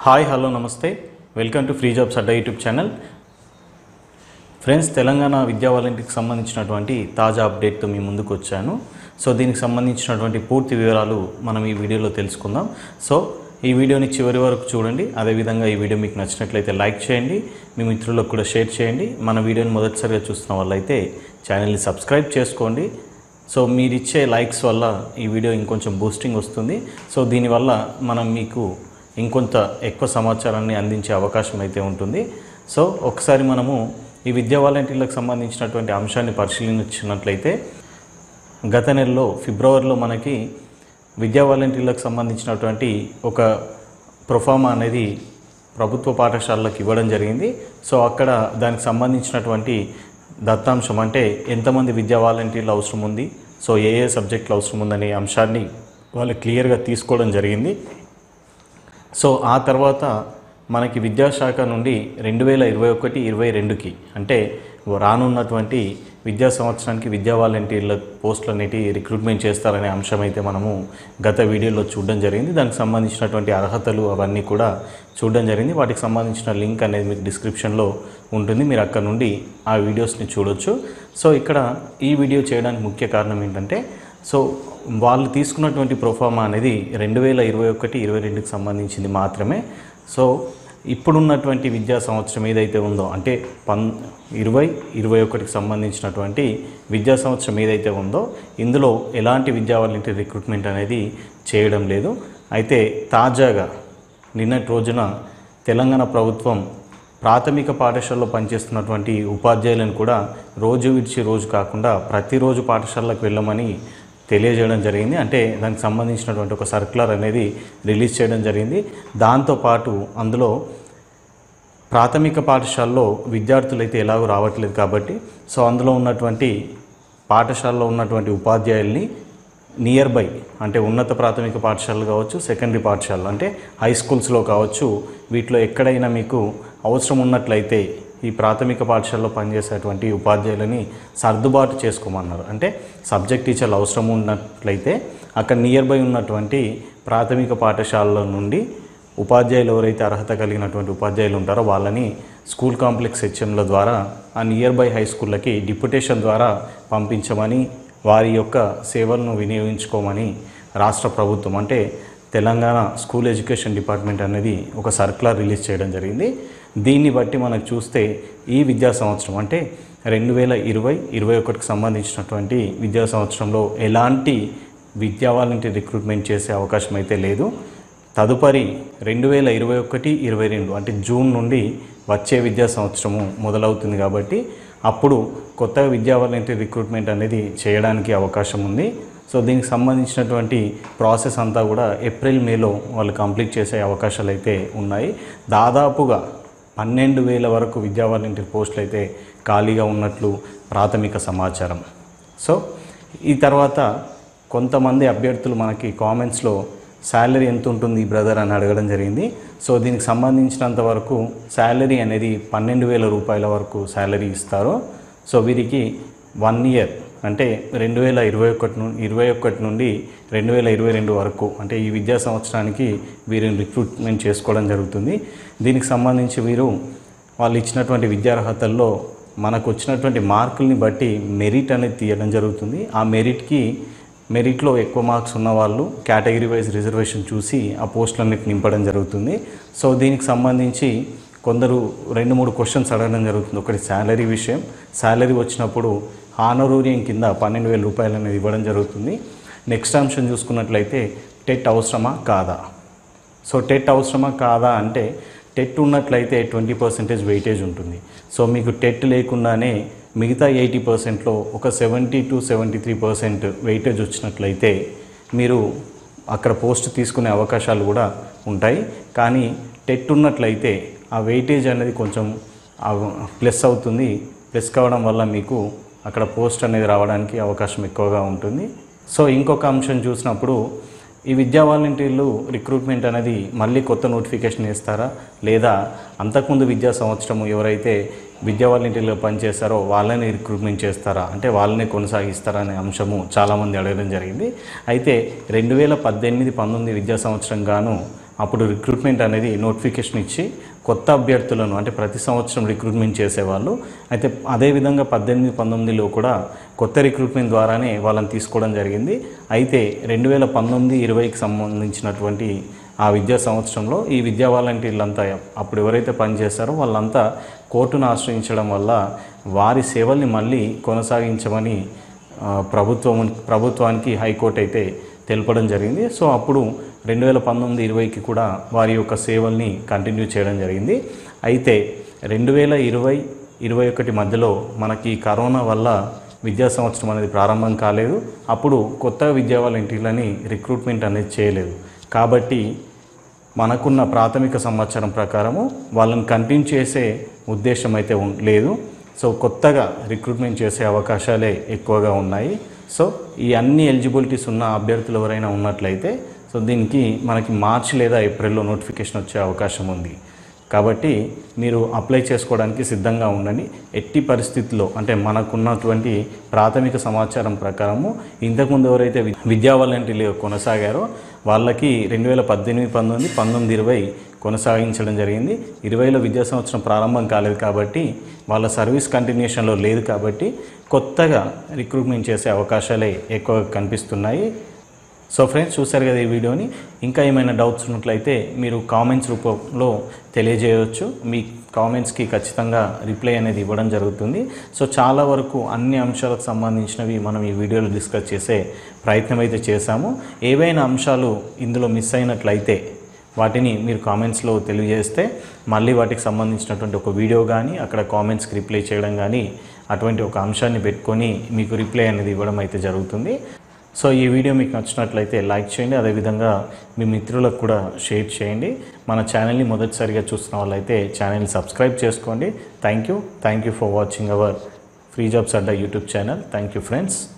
hi hello నమస్తే welcome to free jobs Adda YouTube channel friends Telangana విద్యా వాలంటీర్కి సంబంధించినటువంటి తాజా అప్డేట్తో మీ ముందుకు వచ్చాను సో దీనికి సంబంధించినటువంటి పూర్తి వివరాలు మనం ఈ వీడియోలో తెలుసుకుందాం సో ఈ వీడియోని చివరి వరకు చూడండి అదేవిధంగా ఈ వీడియో మీకు నచ్చినట్లయితే లైక్ చేయండి మీ మిత్రులకు కూడా షేర్ చేయండి మన వీడియోని మొదటిసారిగా చూస్తున్న వాళ్ళైతే ఛానల్ని సబ్స్క్రైబ్ చేసుకోండి సో మీరు ఇచ్చే లైక్స్ వల్ల ఈ వీడియో ఇంకొంచెం బూస్టింగ్ వస్తుంది సో దీనివల్ల మనం మీకు ఇంకొంత ఎక్కువ సమాచారాన్ని అందించే అవకాశం అయితే ఉంటుంది సో ఒకసారి మనము ఈ విద్యా వాలంటీర్లకు సంబంధించినటువంటి అంశాన్ని పరిశీలించినట్లయితే గత నెలలో ఫిబ్రవరిలో మనకి విద్యా వాలంటీర్లకు సంబంధించినటువంటి ఒక ప్రొఫామా అనేది ప్రభుత్వ పాఠశాలలకు ఇవ్వడం జరిగింది సో అక్కడ దానికి సంబంధించినటువంటి దత్తాంశం అంటే ఎంతమంది విద్యా వాలంటీర్లు అవసరం ఉంది సో ఏ ఏ సబ్జెక్టులు అవసరం ఉందనే అంశాన్ని వాళ్ళు క్లియర్గా తీసుకోవడం జరిగింది సో ఆ తర్వాత మనకి విద్యాశాఖ నుండి రెండు వేల ఇరవై ఒకటి ఇరవై రెండుకి అంటే రానున్నటువంటి విద్యా సంవత్సరానికి విద్యా వాలంటీర్ల పోస్టులు అనేటి రిక్రూట్మెంట్ చేస్తారనే అంశం అయితే మనము గత వీడియోలో చూడడం జరిగింది దానికి సంబంధించినటువంటి అర్హతలు అవన్నీ కూడా చూడడం జరిగింది వాటికి సంబంధించిన లింక్ అనేది మీకు డిస్క్రిప్షన్లో ఉంటుంది మీరు అక్కడ నుండి ఆ వీడియోస్ని చూడొచ్చు సో ఇక్కడ ఈ వీడియో చేయడానికి ముఖ్య కారణం ఏంటంటే సో వాళ్ళు తీసుకున్నటువంటి ప్రొఫార్మా అనేది రెండు వేల ఇరవై ఒకటి ఇరవై రెండుకి సంబంధించింది మాత్రమే సో ఇప్పుడున్నటువంటి విద్యా సంవత్సరం ఏదైతే ఉందో అంటే పన్ ఇరవై ఇరవై ఒకటికి సంబంధించినటువంటి విద్యా సంవత్సరం ఏదైతే ఉందో ఇందులో ఎలాంటి విద్యా వాలంటీర్ రిక్రూట్మెంట్ అనేది చేయడం లేదు అయితే తాజాగా నిన్నటి రోజున తెలంగాణ ప్రభుత్వం ప్రాథమిక పాఠశాలలో పనిచేస్తున్నటువంటి ఉపాధ్యాయులను కూడా రోజు విడిచి రోజు కాకుండా ప్రతిరోజు పాఠశాలకు వెళ్ళమని తెలియజేయడం జరిగింది అంటే దానికి సంబంధించినటువంటి ఒక సర్క్యులర్ అనేది రిలీజ్ చేయడం జరిగింది దాంతోపాటు అందులో ప్రాథమిక పాఠశాలలో విద్యార్థులు అయితే ఎలాగో రావట్లేదు కాబట్టి సో అందులో ఉన్నటువంటి పాఠశాలలో ఉన్నటువంటి ఉపాధ్యాయుల్ని నియర్ బై అంటే ఉన్నత ప్రాథమిక పాఠశాలలు కావచ్చు సెకండరీ పాఠశాలలు అంటే హై స్కూల్స్లో కావచ్చు వీటిలో ఎక్కడైనా మీకు అవసరం ఉన్నట్లయితే ఈ ప్రాథమిక పాఠశాలలో పనిచేసేటువంటి ఉపాధ్యాయులని సర్దుబాటు చేసుకోమన్నారు అంటే సబ్జెక్ట్ టీచర్లు అవసరం ఉన్నట్లయితే అక్కడ నియర్ బై ఉన్నటువంటి ప్రాథమిక పాఠశాలల నుండి ఉపాధ్యాయులు ఎవరైతే అర్హత కలిగినటువంటి ఉపాధ్యాయులు ఉంటారో వాళ్ళని స్కూల్ కాంప్లెక్స్ హెచ్ఎంల ద్వారా ఆ నియర్ బై హై స్కూళ్ళకి డిప్యుటేషన్ ద్వారా పంపించమని వారి యొక్క సేవలను వినియోగించుకోమని రాష్ట్ర ప్రభుత్వం అంటే తెలంగాణ స్కూల్ ఎడ్యుకేషన్ డిపార్ట్మెంట్ అనేది ఒక సర్క్యులర్ రిలీజ్ చేయడం జరిగింది దీన్ని బట్టి మనకు చూస్తే ఈ విద్యా సంవత్సరం అంటే రెండు వేల ఇరవై ఇరవై ఒకటికి సంబంధించినటువంటి విద్యా సంవత్సరంలో ఎలాంటి విద్యా వాలంటీర్ రిక్రూట్మెంట్ చేసే అవకాశం అయితే లేదు తదుపరి రెండు వేల ఇరవై ఒకటి ఇరవై రెండు అంటే జూన్ నుండి వచ్చే విద్యా సంవత్సరము మొదలవుతుంది కాబట్టి అప్పుడు కొత్తగా విద్యా వాలంటీర్ రిక్రూట్మెంట్ అనేది చేయడానికి అవకాశం ఉంది సో దీనికి సంబంధించినటువంటి ప్రాసెస్ అంతా కూడా ఏప్రిల్ మేలో వాళ్ళు కంప్లీట్ చేసే అవకాశాలు అయితే ఉన్నాయి దాదాపుగా పన్నెండు వేల వరకు విద్యా వాలంటీర్ పోస్టులు అయితే ఖాళీగా ఉన్నట్లు ప్రాథమిక సమాచారం సో ఈ తర్వాత కొంతమంది అభ్యర్థులు మనకి కామెంట్స్లో శాలరీ ఎంత ఉంటుంది బ్రదర్ అని అడగడం జరిగింది సో దీనికి సంబంధించినంత వరకు శాలరీ అనేది పన్నెండు వేల రూపాయల వరకు శాలరీ ఇస్తారు సో వీరికి వన్ ఇయర్ అంటే రెండు వేల ఇరవై ఒకటి నుండి ఇరవై ఒకటి నుండి రెండు వేల ఇరవై రెండు వరకు అంటే ఈ విద్యా సంవత్సరానికి వీరిని రిక్రూట్మెంట్ చేసుకోవడం జరుగుతుంది దీనికి సంబంధించి వీరు వాళ్ళు ఇచ్చినటువంటి విద్యార్హతల్లో మనకు వచ్చినటువంటి మార్కుల్ని బట్టి మెరిట్ అనేది తీయడం జరుగుతుంది ఆ మెరిట్కి మెరిట్లో ఎక్కువ మార్క్స్ ఉన్న వాళ్ళు కేటగిరీ వైజ్ రిజర్వేషన్ చూసి ఆ పోస్టులన్నిటి నింపడం జరుగుతుంది సో దీనికి సంబంధించి కొందరు రెండు మూడు క్వశ్చన్స్ అడగడం జరుగుతుంది ఒకటి శాలరీ విషయం శాలరీ వచ్చినప్పుడు హానరూరియం కింద పన్నెండు వేల రూపాయలు అనేది ఇవ్వడం జరుగుతుంది నెక్స్ట్ అంశం చూసుకున్నట్లయితే టెట్ అవసరమా కాదా సో టెట్ అవసరమా కాదా అంటే టెట్ ఉన్నట్లయితే ట్వంటీ పర్సెంటేజ్ వెయిటేజ్ ఉంటుంది సో మీకు టెట్ లేకుండానే మిగతా ఎయిటీ పర్సెంట్లో ఒక seventy to seventy three percent weightage వచ్చినట్లయితే మీరు అక్కడ పోస్ట్ తీసుకునే అవకాశాలు కూడా ఉంటాయి కానీ టెట్ ఉన్నట్లయితే ఆ వెయిటేజ్ అనేది కొంచెం ప్లస్ అవుతుంది ప్లస్ కావడం వల్ల మీకు అక్కడ పోస్ట్ అనేది రావడానికి అవకాశం ఎక్కువగా ఉంటుంది సో ఇంకొక అంశం చూసినప్పుడు ఈ విద్యా వాలంటీర్లు రిక్రూట్మెంట్ అనేది మళ్ళీ కొత్త నోటిఫికేషన్ ఇస్తారా లేదా అంతకుముందు విద్యా సంవత్సరం ఎవరైతే విద్యా వాలంటీర్లుగా పనిచేస్తారో వాళ్ళని రిక్రూట్మెంట్ చేస్తారా అంటే వాళ్ళని కొనసాగిస్తారా అనే అంశము చాలామంది అడగడం జరిగింది అయితే రెండు వేల పద్దెనిమిది పంతొమ్మిది విద్యా సంవత్సరం గాను అప్పుడు రిక్రూట్మెంట్ అనేది నోటిఫికేషన్ ఇచ్చి కొత్త అభ్యర్థులను అంటే ప్రతి సంవత్సరం రిక్రూట్మెంట్ చేసేవాళ్ళు అయితే అదేవిధంగా పద్దెనిమిది పంతొమ్మిదిలో కూడా కొత్త రిక్రూట్మెంట్ ద్వారానే వాళ్ళని తీసుకోవడం జరిగింది అయితే రెండు వేల పంతొమ్మిది ఇరవైకి సంబంధించినటువంటి ఆ విద్యా సంవత్సరంలో ఈ విద్యా వాలంటీర్లంతా అప్పుడు ఎవరైతే పనిచేస్తారో వాళ్ళంతా కోర్టును ఆశ్రయించడం వల్ల వారి సేవల్ని మళ్ళీ కొనసాగించమని ఆ, ప్రభుత్వం ప్రభుత్వానికి హైకోర్టు అయితే తెలపడం జరిగింది సో అప్పుడు రెండు వేల పంతొమ్మిది ఇరవైకి కూడా వారి యొక్క సేవల్ని కంటిన్యూ చేయడం జరిగింది అయితే రెండు వేల ఇరవై ఇరవై ఒకటి మధ్యలో మనకి కరోనా వల్ల విద్యా సంవత్సరం అనేది ప్రారంభం కాలేదు అప్పుడు కొత్త విద్యా వాలంటీర్లని రిక్రూట్మెంట్ అనేది చేయలేదు కాబట్టి మనకున్న ప్రాథమిక సమాచారం ప్రకారము వాళ్ళని కంటిన్యూ చేసే ఉద్దేశం అయితే ఉన్- లేదు సో కొత్తగా రిక్రూట్మెంట్ చేసే అవకాశాలే ఎక్కువగా ఉన్నాయి సో ఈ అన్ని ఎలిజిబిలిటీస్ ఉన్న అభ్యర్థులు ఎవరైనా ఉన్నట్లయితే సో దీనికి మనకి మార్చి లేదా ఏప్రిల్లో నోటిఫికేషన్ వచ్చే అవకాశం ఉంది కాబట్టి మీరు అప్లై చేసుకోవడానికి సిద్ధంగా ఉండండి ఎట్టి పరిస్థితుల్లో అంటే మనకున్నటువంటి ప్రాథమిక సమాచారం ప్రకారము ఇంతకుముందు ఎవరైతే వి- విద్యా వాలంటీర్లు కొనసాగారో వాళ్ళకి రెండు వేల పద్దెనిమిది పంతొమ్మిది పంతొమ్మిది ఇరవై కొనసాగించడం జరిగింది ఇరవైలో విద్యా సంవత్సరం ప్రారంభం కాలేదు కాబట్టి వాళ్ళ సర్వీస్ కంటిన్యూషన్లో లేదు కాబట్టి కొత్తగా రిక్రూట్మెంట్ చేసే అవకాశాలే ఎక్కువగా కనిపిస్తున్నాయి సో ఫ్రెండ్స్ చూశారు కదా ఈ వీడియోని ఇంకా ఏమైనా డౌట్స్ ఉన్నట్లయితే మీరు కామెంట్స్ రూపంలో తెలియజేయవచ్చు మీ కామెంట్స్కి ఖచ్చితంగా రిప్లై అనేది ఇవ్వడం జరుగుతుంది సో చాలా వరకు అన్ని అంశాలకు సంబంధించినవి మనం ఈ వీడియోలో డిస్కస్ చేసే ప్రయత్నం అయితే చేశాము ఏవైనా అంశాలు ఇందులో మిస్ అయినట్లయితే వాటిని మీరు కామెంట్స్లో తెలియజేస్తే మళ్ళీ వాటికి సంబంధించినటువంటి ఒక వీడియో కానీ అక్కడ కామెంట్స్కి రిప్లై చేయడం కానీ అటువంటి ఒక అంశాన్ని పెట్టుకొని మీకు రిప్లై అనేది ఇవ్వడం అయితే జరుగుతుంది సో ఈ వీడియో మీకు నచ్చినట్లయితే లైక్ చేయండి అదేవిధంగా మీ మిత్రులకు కూడా షేర్ చేయండి మన ఛానల్ని మొదటిసారిగా చూస్తున్న వాళ్ళైతే ఛానల్ని సబ్స్క్రైబ్ చేసుకోండి thank you thank you for watching our free jobs Adda YouTube channel thank you friends